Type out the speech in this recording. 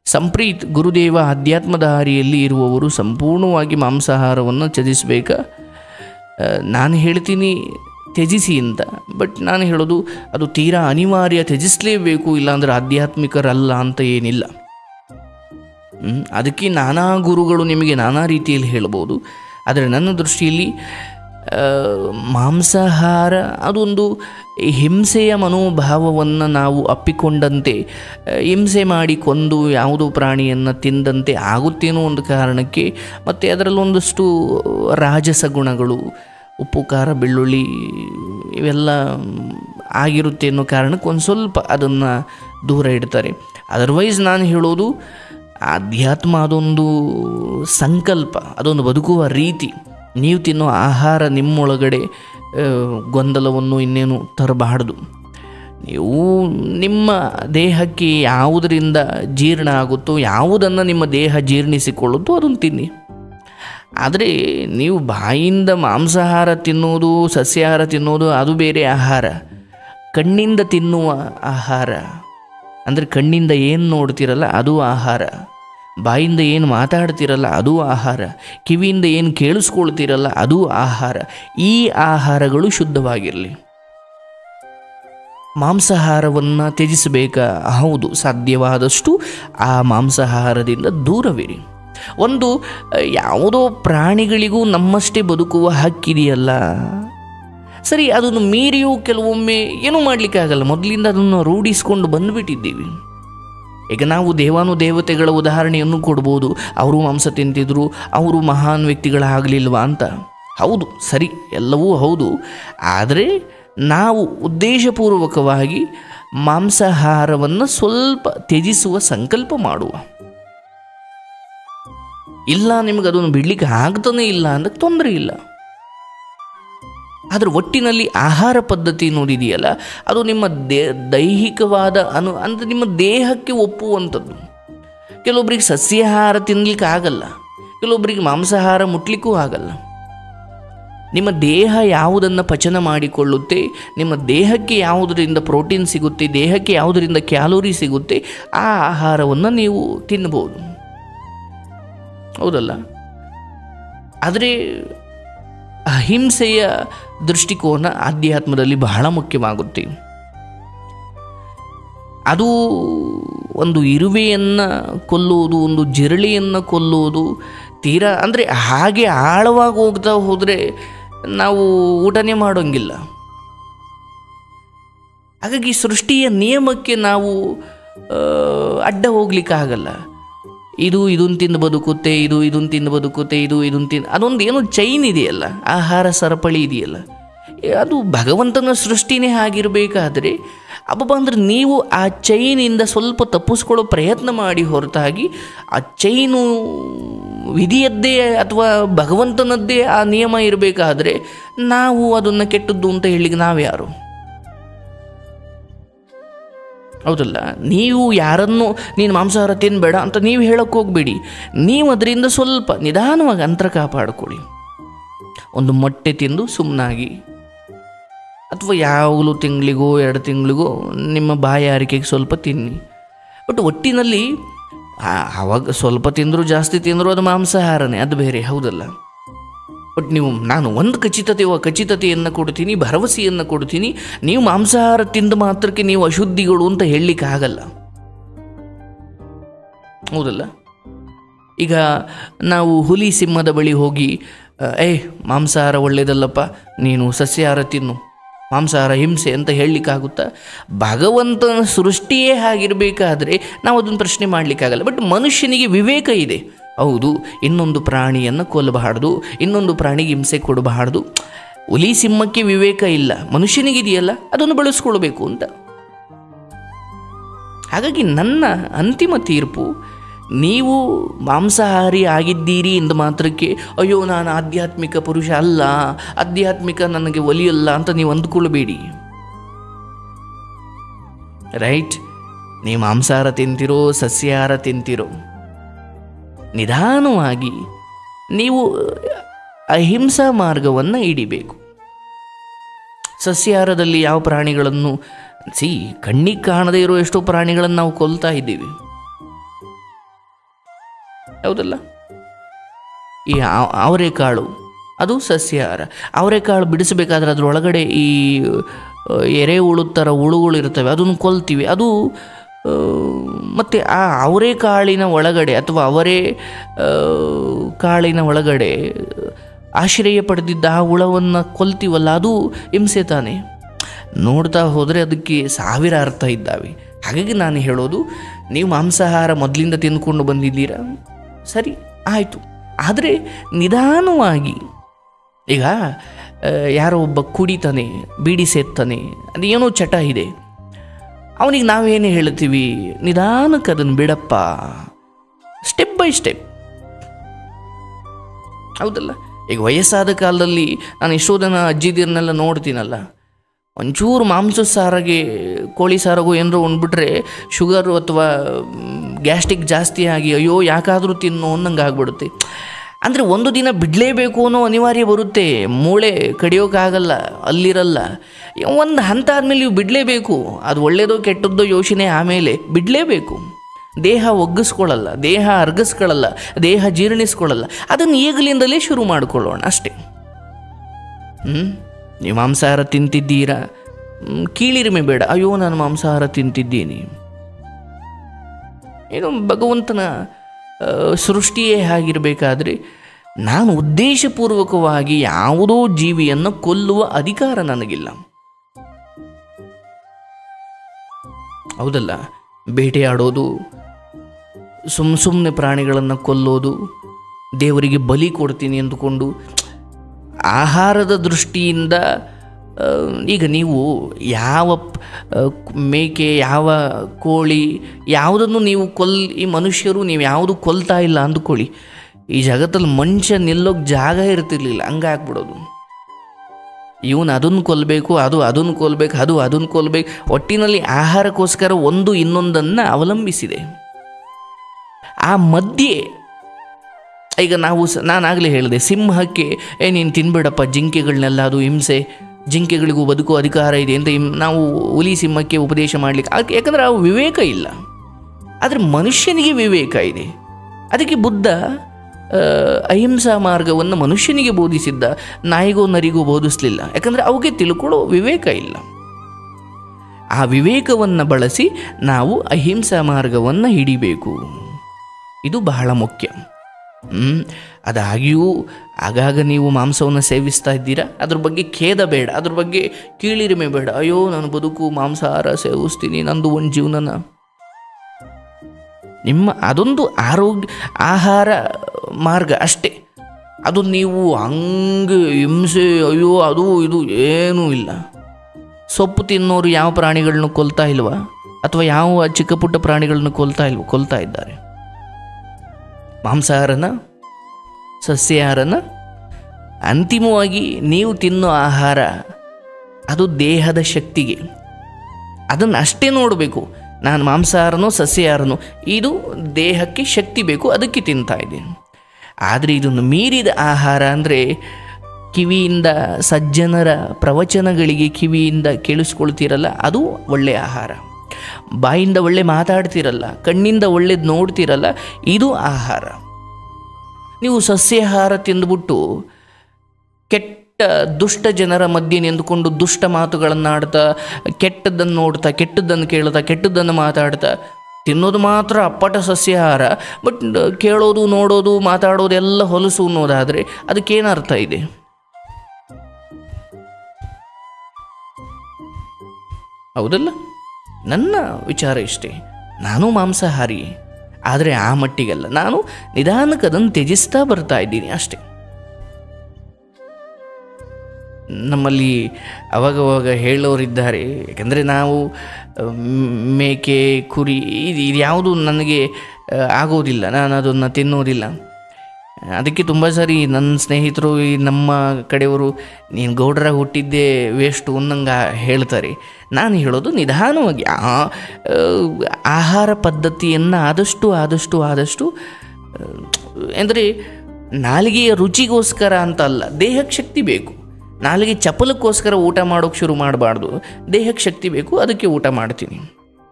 ಸಂಪ್ರೀತ್ ಗುರುದೇವ ಅಧ್ಯಾತ್ಮದ ಹಾರಿಯಲ್ಲಿ ಇರುವವರು ಸಂಪೂರ್ಣವಾಗಿ ಮಾಂಸಾಹಾರವನ್ನು ತ್ಯಜಿಸಬೇಕಾ ಆ, ನಾನು ಹೇಳ್ತೀನಿ ತ್ಯಜಿಸಿ ಅಂತ ಬಟ್ ನಾನು ಹೇಳೋದು ಅದು ತೀರಾ ಅನಿವಾರ್ಯ ತ್ಯಜಿಸಲೇಬೇಕು ಇಲ್ಲಾಂದ್ರೆ ಆಧ್ಯಾತ್ಮಿಕರಲ್ಲ ಅಂತ ಏನಿಲ್ಲ ಹ್ಮ್, ಅದಕ್ಕೆ ನಾನಾ ಗುರುಗಳು ನಿಮಗೆ ನಾನಾ ರೀತಿಯಲ್ಲಿ ಹೇಳ್ಬೋದು ಆದರೆ ನನ್ನ ದೃಷ್ಟಿಯಲ್ಲಿ ಆ, ಮಾಂಸಾಹಾರ ಅದೊಂದು ಹಿಂಸೆಯ ಮನೋಭಾವವನ್ನು ನಾವು ಅಪ್ಪಿಕೊಂಡಂತೆ ಆ, ಹಿಂಸೆ ಮಾಡಿ ಕೊಂದು ಯಾವುದೋ ಪ್ರಾಣಿಯನ್ನು ತಿಂದಂತೆ ಆಗುತ್ತೇನೋ ಒಂದು ಕಾರಣಕ್ಕೆ ಮತ್ತು ಅದರಲ್ಲೊಂದಷ್ಟು ರಾಜಸ ಗುಣಗಳು ಉಪ್ಪು ಖಾರ ಬೆಳ್ಳುಳ್ಳಿ ಇವೆಲ್ಲ ಆಗಿರುತ್ತೆ ಅನ್ನೋ ಕಾರಣಕ್ಕೆ ಒಂದು ಸ್ವಲ್ಪ ಅದನ್ನು ದೂರ ಇಡ್ತಾರೆ ಅದರ್ವೈಸ್ ನಾನು ಹೇಳೋದು ಆಧ್ಯಾತ್ಮ ಅದೊಂದು ಸಂಕಲ್ಪ ಅದೊಂದು ಬದುಕುವ ರೀತಿ ನೀವು ತಿನ್ನೋ ಆಹಾರ ನಿಮ್ಮೊಳಗಡೆ ಆ, ಗೊಂದಲವನ್ನು ಇನ್ನೇನು ತರಬಾರ್ದು ನೀವು ನಿಮ್ಮ ದೇಹಕ್ಕೆ ಯಾವುದರಿಂದ ಜೀರ್ಣ ಆಗುತ್ತೋ ಯಾವುದನ್ನು ನಿಮ್ಮ ದೇಹ ಜೀರ್ಣಿಸಿಕೊಳ್ಳುತ್ತೋ ಅದನ್ನು ತಿನ್ನಿ ಆದರೆ ನೀವು ಬಾಯಿಂದ ಮಾಂಸಾಹಾರ ತಿನ್ನೋದು ಸಸ್ಯಾಹಾರ ತಿನ್ನೋದು ಅದು ಬೇರೆ ಆಹಾರ ಕಣ್ಣಿಂದ ತಿನ್ನುವ ಆಹಾರ ಅಂದರೆ ಕಣ್ಣಿಂದ ಏನು ನೋಡ್ತಿರಲ್ಲ ಅದು ಆಹಾರ ಬಾಯಿಂದ ಏನು ಮಾತಾಡ್ತಿರಲ್ಲ ಅದು ಆಹಾರ ಕಿವಿಯಿಂದ ಏನು ಕೇಳಿಸ್ಕೊಳ್ತಿರಲ್ಲ ಅದು ಆಹಾರ ಈ ಆಹಾರಗಳು ಶುದ್ಧವಾಗಿರಲಿ ಮಾಂಸಾಹಾರವನ್ನು ತ್ಯಜಿಸಬೇಕಾ ಹೌದು ಸಾಧ್ಯವಾದಷ್ಟು ಆ ಮಾಂಸಾಹಾರದಿಂದ ದೂರವಿರಿ ಒಂದು ಅಹ್, ಯಾವುದೋ ಪ್ರಾಣಿಗಳಿಗೂ ನಮ್ಮಷ್ಟೇ ಬದುಕುವ ಹಕ್ಕಿದೆಯಲ್ಲ ಸರಿ ಅದನ್ನು ಮೀರಿಯೂ ಕೆಲವೊಮ್ಮೆ ಏನೂ ಮಾಡಲಿಕ್ಕಾಗಲ್ಲ ಮೊದಲಿಂದ ಅದನ್ನು ರೂಢಿಸ್ಕೊಂಡು ಬಂದುಬಿಟ್ಟಿದ್ದೀವಿ ಈಗ ನಾವು ದೇವಾನು ದೇವತೆಗಳ ಉದಾಹರಣೆಯನ್ನು ಕೊಡ್ಬೋದು ಅವರು ಮಾಂಸ ತಿಂತಿದ್ರು ಅವರು ಮಹಾನ್ ವ್ಯಕ್ತಿಗಳಾಗಲಿಲ್ವಾ ಅಂತ ಹೌದು ಸರಿ ಎಲ್ಲವೂ ಹೌದು ಆದರೆ ನಾವು ಉದ್ದೇಶಪೂರ್ವಕವಾಗಿ ಮಾಂಸಾಹಾರವನ್ನು ಸ್ವಲ್ಪ ತ್ಯಜಿಸುವ ಸಂಕಲ್ಪ ಮಾಡುವ ಇಲ್ಲ ನಿಮಗೆ ಅದನ್ನು ಬಿಡ್ಲಿಕ್ಕೆ ಆಗ್ತಾನೆ ಇಲ್ಲ ಅಂದ್ರೆ ತೊಂದರೆ ಇಲ್ಲ ಆದರೆ ಒಟ್ಟಿನಲ್ಲಿ ಆಹಾರ ಪದ್ಧತಿ ಅನ್ನೋದಿದೆಯಲ್ಲ ಅದು ನಿಮ್ಮ ದೇ ದೈಹಿಕವಾದ ಅನು ಅಂದರೆ ನಿಮ್ಮ ದೇಹಕ್ಕೆ ಒಪ್ಪುವಂಥದ್ದು ಕೆಲವೊಬ್ಬರಿಗೆ ಸಸ್ಯಾಹಾರ ತಿನ್ನಲಿಕ್ಕೆ ಆಗಲ್ಲ ಕೆಲವೊಬ್ಬರಿಗೆ ಮಾಂಸಾಹಾರ ಮುಟ್ಲಿಕ್ಕೂ ಆಗಲ್ಲ ನಿಮ್ಮ ದೇಹ ಯಾವುದನ್ನು ಪಚನ ಮಾಡಿಕೊಳ್ಳುತ್ತೆ ನಿಮ್ಮ ದೇಹಕ್ಕೆ ಯಾವುದರಿಂದ ಪ್ರೋಟೀನ್ ಸಿಗುತ್ತೆ ದೇಹಕ್ಕೆ ಯಾವುದರಿಂದ ಕ್ಯಾಲೋರಿ ಸಿಗುತ್ತೆ ಆ ಆಹಾರವನ್ನು ನೀವು ತಿನ್ಬೋದು ಹೌದಲ್ಲ ಆದರೆ ಅಹಿಂಸೆಯ ದೃಷ್ಟಿಕೋನ ಆಧ್ಯಾತ್ಮದಲ್ಲಿ ಬಹಳ ಮುಖ್ಯವಾಗುತ್ತೆ ಅದು ಒಂದು ಇರುವೆಯನ್ನು ಕೊಲ್ಲುವುದು ಒಂದು ಜಿರಳೆಯನ್ನು ಕೊಲ್ಲುವುದು ತೀರಾ ಅಂದರೆ ಹಾಗೆ ಆಳವಾಗಿ ಹೋಗ್ತಾ ಹೋದರೆ ನಾವು ಊಟನೇ ಮಾಡೋಂಗಿಲ್ಲ ಹಾಗಾಗಿ ಸೃಷ್ಟಿಯ ನಿಯಮಕ್ಕೆ ನಾವು ಆ, ಅಡ್ಡ ಹೋಗ್ಲಿಕ್ಕಾಗಲ್ಲ ಇದು ಇದನ್ನು ತಿಂದು ಬದುಕುತ್ತೆ ಇದು ಇದನ್ನು ತಿಂದು ಬದುಕುತ್ತೆ ಇದು ಇದನ್ನು ತಿಂದು ಅದೊಂದು ಏನೋ ಚೈನ್ ಇದೆಯಲ್ಲ ಆಹಾರ ಸರಪಳಿ ಇದೆಯಲ್ಲ ಏ, ಅದು ಭಗವಂತನ ಸೃಷ್ಟಿನೇ ಆಗಿರಬೇಕಾದ್ರೆ ಅಬ್ಬಬ್ಬ ಅಂದ್ರೆ ನೀವು ಆ ಚೈನಿಂದ ಸ್ವಲ್ಪ ತಪ್ಪಿಸ್ಕೊಳ್ಳೋ ಪ್ರಯತ್ನ ಮಾಡಿ ಹೊರತಾಗಿ ಆ ಚೈನು ವಿಧಿಯದ್ದೇ ಅಥವಾ ಭಗವಂತನದ್ದೇ ಆ ನಿಯಮ ಇರಬೇಕಾದ್ರೆ ನಾವು ಅದನ್ನು ಕೆಟ್ಟದ್ದು ಅಂತ ಹೇಳಿಗೆ ನಾವ್ಯಾರು ಹೌದಲ್ಲ ನೀವು ಯಾರನ್ನು ನೀನು ಮಾಂಸಾಹಾರ ತಿನ್ನಬೇಡ ಅಂತ ನೀವು ಹೇಳಕ್ಕೆ ಹೋಗಬೇಡಿ ನೀವು ಅದರಿಂದ ಸ್ವಲ್ಪ ನಿಧಾನವಾಗಿ ಅಂತರ ಕಾಪಾಡಿಕೊಳ್ಳಿ ಒಂದು ಮೊಟ್ಟೆ ತಿಂದು ಸುಮ್ಮನಾಗಿ ಅಥವಾ ಯಾವಾಗಲೂ ತಿಂಗಳಿಗೋ ಎರಡು ತಿಂಗಳಿಗೋ ನಿಮ್ಮ ಬಾಯಾರಿಕೆಗೆ ಸ್ವಲ್ಪ ತಿನ್ನಿ ಬಟ್ ಒಟ್ಟಿನಲ್ಲಿ ಆ- ಆವಾಗ ಸ್ವಲ್ಪ ತಿಂದರೂ ಜಾಸ್ತಿ ತಿಂದರೂ ಅದು ಮಾಂಸಾಹಾರನೇ ಅದು ಬೇರೆ ಹೌದಲ್ಲ ಬಟ್ ನೀವು ನಾನು ಒಂದು ಖಚಿತತೆ ಖಚಿತತೆಯನ್ನು ಕೊಡ್ತೀನಿ ಭರವಸೆಯನ್ನು ಕೊಡ್ತೀನಿ ನೀವು ಮಾಂಸಾಹಾರ ತಿಂದ ಮಾತ್ರಕ್ಕೆ ನೀವು ಅಶುದ್ಧಿಗಳು ಅಂತ ಹೇಳಲಿಕ್ಕೆ ಆಗಲ್ಲ ಹೌದಲ್ಲ ಈಗ ನಾವು ಹುಲಿ ಸಿಂಹದ ಬಳಿ ಹೋಗಿ ಆ, ಏ ಮಾಂಸಾಹಾರ ಒಳ್ಳೇದಲ್ಲಪ್ಪ ನೀನು ಸಸ್ಯಾಹಾರ ತಿನ್ನು ಮಾಂಸಾಹಾರ ಹಿಂಸೆ ಅಂತ ಹೇಳಲಿಕ್ಕಾಗುತ್ತಾ ಭಗವಂತನ ಸೃಷ್ಟಿಯೇ ಹಾಗಿರಬೇಕಾದ್ರೆ ನಾವು ಅದನ್ನು ಪ್ರಶ್ನೆ ಮಾಡಲಿಕ್ಕಾಗಲ್ಲ ಬಟ್ ಮನುಷ್ಯನಿಗೆ ವಿವೇಕ ಇದೆ ಹೌದು ಇನ್ನೊಂದು ಪ್ರಾಣಿಯನ್ನು ಕೊಲ್ಲಬಾರ್ದು ಇನ್ನೊಂದು ಪ್ರಾಣಿಗೆ ಹಿಂಸೆ ಕೊಡಬಾರ್ದು ಹುಲಿ ಸಿಂಹಕ್ಕೆ ವಿವೇಕ ಇಲ್ಲ ಮನುಷ್ಯನಿಗಿದೆಯಲ್ಲ ಅದನ್ನು ಬಳಸ್ಕೊಳ್ಬೇಕು ಅಂತ ಹಾಗಾಗಿ ನನ್ನ ಅಂತಿಮ ತೀರ್ಪು ನೀವು ಮಾಂಸಾಹಾರಿ ಆಗಿದ್ದೀರಿ ಎಂದು ಮಾತ್ರಕ್ಕೆ ಅಯ್ಯೋ ನಾನು ಆಧ್ಯಾತ್ಮಿಕ ಪುರುಷ ಅಲ್ಲ ಆಧ್ಯಾತ್ಮಿಕ ನನಗೆ ಒಲಿಯಲ್ಲ ಅಂತ ನೀವು ಅಂದ್ಕೊಳ್ಬೇಡಿ ರೈಟ್ ನೀವು ಮಾಂಸಾಹಾರ ತಿಂತಿರೋ ಸಸ್ಯಾಹಾರ ತಿಂತಿರೋ ನಿಧಾನವಾಗಿ ನೀವು ಅಹಿಂಸಾ ಮಾರ್ಗವನ್ನು ಹಿಡಿಬೇಕು ಸಸ್ಯಾಹಾರದಲ್ಲಿ ಯಾವ ಪ್ರಾಣಿಗಳನ್ನು ಸಿ ಕಣ್ಣಿಗೆ ಕಾಣದೇ ಇರೋ ಎಷ್ಟೋ ಪ್ರಾಣಿಗಳನ್ನು ನಾವು ಕೊಲ್ತಾ ಇದ್ದೀವಿ ಹೌದಲ್ಲ ಈ ಆ- ಅವರೆಕಾಳು ಅದು ಸಸ್ಯಾಹಾರ ಅವರೆಕಾಳು ಬಿಡಿಸಬೇಕಾದ್ರೆ ಅದರೊಳಗಡೆ ಈ ಆ, ಎರೆಹುಳು ಥರ ಹುಳುಗಳು ಇರ್ತವೆ ಅದನ್ನು ಕೊಲ್ತೀವಿ ಅದು ಆ, ಮತ್ತು ಆ ಅವರೆಕಾಳಿನ ಒಳಗಡೆ ಅಥವಾ ಅವರೇ ಆ, ಕಾಳಿನ ಒಳಗಡೆ ಆಶ್ರಯ ಪಡೆದಿದ್ದ ಆ ಹುಳವನ್ನು ಕೊಲ್ತೀವಲ್ಲ ಅದು ಹಿಂಸೆ ತಾನೆ ನೋಡ್ತಾ ಹೋದರೆ ಅದಕ್ಕೆ ಸಾವಿರ ಅರ್ಥ ಇದ್ದಾವೆ ಹಾಗಾಗಿ ನಾನು ಹೇಳೋದು ನೀವು ಮಾಂಸಾಹಾರ ಮೊದಲಿಂದ ತಿಂದ್ಕೊಂಡು ಬಂದಿದ್ದೀರಾ ಸರಿ ಆಯಿತು ಆದರೆ ನಿಧಾನವಾಗಿ ಈಗ ಆ, ಯಾರೋ ಒಬ್ಬ ಕುಡಿತಾನೆ ಬೀಡಿ ಸೇರ್ತಾನೆ ಅದೇನೋ ಚಟ ಇದೆ ಅವನಿಗೆ ನಾವೇನು ಹೇಳ್ತೀವಿ ನಿಧಾನಕ್ಕೆ ಅದನ್ನು ಬಿಡಪ್ಪ ಸ್ಟೆಪ್ ಬೈ ಸ್ಟೆಪ್ ಹೌದಲ್ಲ ಈಗ ವಯಸ್ಸಾದ ಕಾಲದಲ್ಲಿ ನಾನು ಎಷ್ಟೋ ಜನ ಅಜ್ಜಿದಿರನ್ನೆಲ್ಲ ನೋಡ್ತೀನಲ್ಲ ಒಂಚೂರು ಮಾಂಸ ಸಾರಿಗೆ ಕೋಳಿ ಸಾರಿಗೂ ಏನಾರು ಉಂಡ್ಬಿಟ್ರೆ ಶುಗರು ಅಥವಾ ಗ್ಯಾಸ್ಟ್ರಿಕ್ ಜಾಸ್ತಿ ಆಗಿ ಅಯ್ಯೋ ಯಾಕಾದರೂ ತಿನ್ನು ಅನ್ನಂಗೆ ಆಗ್ಬಿಡುತ್ತೆ ಅಂದರೆ ಒಂದು ದಿನ ಬಿಡಲೇಬೇಕು ಅನ್ನೋ ಅನಿವಾರ್ಯ ಬರುತ್ತೆ ಮೂಳೆ ಕಡಿಯೋಕ್ಕಾಗಲ್ಲ ಅಲ್ಲಿರಲ್ಲ ಒಂದು ಹಂತ ಆದಮೇಲೆ ನೀವು ಬಿಡಲೇಬೇಕು ಅದು ಒಳ್ಳೆಯದೋ ಕೆಟ್ಟದ್ದೋ ಯೋಚನೆ ಆಮೇಲೆ ಬಿಡಲೇಬೇಕು ದೇಹ ಒಗ್ಗಿಸ್ಕೊಳ್ಳಲ್ಲ ದೇಹ ಅರ್ಗಿಸ್ಕೊಳ್ಳಲ್ಲ ದೇಹ ಜೀರ್ಣಿಸ್ಕೊಳ್ಳಲ್ಲ ಅದನ್ನು ಈಗಲಿಂದಲೇ ಶುರು ಮಾಡಿಕೊಳ್ಳೋಣ ಅಷ್ಟೇ ಹ್ಞೂ ನೀವು ಮಾಂಸಾಹಾರ ತಿಂತಿದ್ದೀರಾ ಹ್ಮ್, ಕೀಳಿರಿಮೆ ಬೇಡ ಅಯ್ಯೋ ನಾನು ಮಾಂಸಾಹಾರ ತಿಂತಿದ್ದೀನಿ ಏನು ಭಗವಂತನ ಆ, ಸೃಷ್ಟಿಯೇ ಆಗಿರಬೇಕಾದ್ರೆ ನಾನು ಉದ್ದೇಶಪೂರ್ವಕವಾಗಿ ಯಾವುದೋ ಜೀವಿಯನ್ನು ಕೊಲ್ಲುವ ಅಧಿಕಾರ ನನಗಿಲ್ಲ ಹೌದಲ್ಲ ಬೇಟೆಯಾಡೋದು ಸುಮ್ಮ ಸುಮ್ಮನೆ ಪ್ರಾಣಿಗಳನ್ನು ಕೊಲ್ಲೋದು ದೇವರಿಗೆ ಬಲಿ ಕೊಡ್ತೀನಿ ಅಂದುಕೊಂಡು ಆಹಾರದ ದೃಷ್ಟಿಯಿಂದ ಆ, ಈಗ ನೀವು ಯಾವ ಪ್- ಆ, ಮೇಕೆ ಯಾವ ಕೋಳಿ ಯಾವುದನ್ನು ನೀವು ಕೊಲ್ ಈ ಮನುಷ್ಯರು ನೀವು ಯಾವುದು ಕೊಲ್ತಾ ಇಲ್ಲ ಅಂದ್ಕೊಳ್ಳಿ ಈ ಜಗತ್ತಲ್ಲಿ ಮನುಷ್ಯ ನಿಲ್ಲೋಕೆ ಜಾಗ ಇರ್ತಿರ್ಲಿಲ್ಲ ಹಂಗೆ ಆಗ್ಬಿಡೋದು ಇವನು ಅದನ್ನು ಕೊಲ್ಲಬೇಕು ಅದು ಅದನ್ನು ಕೊಲ್ಲಬೇಕು ಅದು ಅದನ್ನು ಕೊಲ್ಲಬೇಕು ಒಟ್ಟಿನಲ್ಲಿ ಆಹಾರಕ್ಕೋಸ್ಕರ ಒಂದು ಇನ್ನೊಂದನ್ನು ಅವಲಂಬಿಸಿದೆ ಆ ಮಧ್ಯೆ ಈಗ ನಾವು ಸ ನಾನಾಗಲೇ ಹೇಳಿದೆ ಸಿಂಹಕ್ಕೆ ಏ ನೀನು ತಿನ್ಬೇಡಪ್ಪ ಜಿಂಕೆಗಳನ್ನೆಲ್ಲ ಅದು ಹಿಂಸೆ ಜಿಂಕೆಗಳಿಗೂ ಬದುಕೋ ಅಧಿಕಾರ ಇದೆ ಅಂತ ಹಿಂ- ನಾವು ಹುಲಿ ಸಿಂಹಕ್ಕೆ ಉಪದೇಶ ಮಾಡಲಿಕ್ಕೆ ಆಗ ಯಾಕಂದರೆ ಆ ವಿವೇಕ ಇಲ್ಲ ಆದರೆ ಮನುಷ್ಯನಿಗೆ ವಿವೇಕ ಇದೆ ಅದಕ್ಕೆ ಬುದ್ಧ ಆ, ಅಹಿಂಸಾ ಮಾರ್ಗವನ್ನು ಮನುಷ್ಯನಿಗೆ ಬೋಧಿಸಿದ್ದ ನಾಯಿಗೋ ನರಿಗೋ ಬೋಧಿಸಲಿಲ್ಲ ಯಾಕಂದರೆ ಅವಕ್ಕೆ ತಿಳ್ಕೊಳ್ಳೋ ವಿವೇಕ ಇಲ್ಲ ಆ ವಿವೇಕವನ್ನು ಬಳಸಿ ನಾವು ಅಹಿಂಸಾ ಮಾರ್ಗವನ್ನು ಹಿಡಿಬೇಕು ಇದು ಬಹಳ ಮುಖ್ಯ ಹ್ಮ್? ಅದಾಗಿಯೂ ಆಗಾಗ ನೀವು ಮಾಂಸವನ್ನು ಸೇವಿಸ್ತಾ ಇದ್ದೀರಾ ಅದ್ರ ಬಗ್ಗೆ ಖೇದ ಬೇಡ ಅದ್ರ ಬಗ್ಗೆ ಕೀಳಿರಿಮೆ ಬೇಡ ಅಯ್ಯೋ ನಾನು ಬದುಕು ಮಾಂಸಾಹಾರ ಸೇವಿಸ್ತೀನಿ ನಂದು ಒಂದು ಜೀವನನ ನಿಮ್ಮ ಅದೊಂದು ಆರೋಗ್ಯ ಆಹಾರ ಮಾರ್ಗ ಅಷ್ಟೇ ಅದು ನೀವು ಹಂಗೆ ಹಿಂಸೆ ಅಯ್ಯೋ ಅದು ಇದು ಏನೂ ಇಲ್ಲ ಸೊಪ್ಪು ತಿನ್ನೋರು ಯಾವ ಪ್ರಾಣಿಗಳನ್ನ ಕೊಲ್ತಾ ಇಲ್ವಾ ಅಥವಾ ಯಾವ ಚಿಕ್ಕ ಪುಟ್ಟ ಪ್ರಾಣಿಗಳನ್ನ ಕೊಲ್ತಾ ಇಲ್ವ ಕೊಲ್ತಾ ಇದ್ದಾರೆ ಮಾಂಸಾಹಾರನ ಸಸ್ಯಾಹಾರನ ಅಂತಿಮವಾಗಿ ನೀವು ತಿನ್ನೋ ಆಹಾರ ಅದು ದೇಹದ ಶಕ್ತಿಗೆ ಅದನ್ನು ಅಷ್ಟೇ ನೋಡಬೇಕು ನಾನು ಮಾಂಸಾಹಾರನೋ ಸಸ್ಯಾಹಾರನೋ ಇದು ದೇಹಕ್ಕೆ ಶಕ್ತಿ ಬೇಕು ಅದಕ್ಕೆ ತಿಂತಾ ಇದ್ದೀನಿ ಆದರೆ ಇದನ್ನು ಮೀರಿದ ಆಹಾರ ಅಂದರೆ ಕಿವಿಯಿಂದ ಸಜ್ಜನರ ಪ್ರವಚನಗಳಿಗೆ ಕಿವಿಯಿಂದ ಕೇಳಿಸ್ಕೊಳ್ತೀರಲ್ಲ ಅದು ಒಳ್ಳೆಯ ಆಹಾರ ಬಾಯಿಂದ ಒಳ್ಳೆ ಮಾತಾಡ್ತಿರಲ್ಲ ಕಣ್ಣಿಂದ ಒಳ್ಳೇದು ನೋಡ್ತಿರಲ್ಲ ಇದು ಆಹಾರ ನೀವು ಸಸ್ಯಾಹಾರ ತಿಂದುಬಿಟ್ಟು ಕೆಟ್ಟ ದುಷ್ಟ ಜನರ ಮಧ್ಯೆ ನಿಂತುಕೊಂಡು ದುಷ್ಟ ಮಾತುಗಳನ್ನು ಆಡ್ತಾ ಕೆಟ್ಟದ್ದನ್ನು ನೋಡ್ತಾ ಕೆಟ್ಟದ್ದನ್ನು ಕೇಳ್ತಾ ಕೆಟ್ಟದ್ದನ್ನು ಮಾತಾಡ್ತಾ ತಿನ್ನೋದು ಮಾತ್ರ ಅಪ್ಪಟ ಸಸ್ಯಾಹಾರ ಬಟ್ ಕೇಳೋದು ನೋಡೋದು ಮಾತಾಡೋದು ಎಲ್ಲ ಹೊಲಸು ಅನ್ನೋದಾದರೆ ಅದಕ್ಕೇನು ಅರ್ಥ ಇದೆ ಹೌದಲ್ಲ ನನ್ನ ವಿಚಾರ ಇಷ್ಟೇ ನಾನು ಮಾಂಸಾಹಾರಿ ಆದರೆ ಆ ಮಟ್ಟಿಗಲ್ಲ ನಾನು ನಿಧಾನಕ್ಕೆ ಅದನ್ನು ತ್ಯಜಿಸ್ತಾ ಬರ್ತಾ ಇದ್ದೀನಿ ಅಷ್ಟೇ ನಮ್ಮಲ್ಲಿ ಅವಾಗವಾಗ ಹೇಳೋರಿದ್ದಾರೆ ಯಾಕಂದರೆ ನಾವು ಮ್, ಮೇಕೆ ಕುರಿ ಇದು ಇದು ಯಾವುದು ನನಗೆ ಆ, ಆಗೋದಿಲ್ಲ ನಾನು ಅದನ್ನು ತಿನ್ನೋದಿಲ್ಲ ಅದಕ್ಕೆ ತುಂಬ ಸಾರಿ ನನ್ನ ಸ್ನೇಹಿತರು ಈ ನಮ್ಮ ಕಡೆಯವರು ನೀನು ಗೌಡರಾಗ ಹುಟ್ಟಿದ್ದೇ ವೇಸ್ಟು ಅನ್ನಂಗೆ ಹೇಳ್ತಾರೆ ನಾನು ಹೇಳೋದು ನಿಧಾನವಾಗಿ ಆ ಆ, ಆಹಾರ ಪದ್ಧತಿಯನ್ನು ಆದಷ್ಟು ಆದಷ್ಟು ಆದಷ್ಟು ಅಂದರೆ ನಾಲಿಗೆಯ ರುಚಿಗೋಸ್ಕರ ಅಂತ ಅಲ್ಲ ದೇಹಕ್ಕೆ ಶಕ್ತಿ ಬೇಕು ನಾಲಿಗೆ ಚಪಲಕ್ಕೋಸ್ಕರ ಊಟ ಮಾಡೋಕ್ಕೆ ಶುರು ಮಾಡಬಾರ್ದು ದೇಹಕ್ಕೆ ಶಕ್ತಿ ಬೇಕು ಅದಕ್ಕೆ ಊಟ ಮಾಡ್ತೀನಿ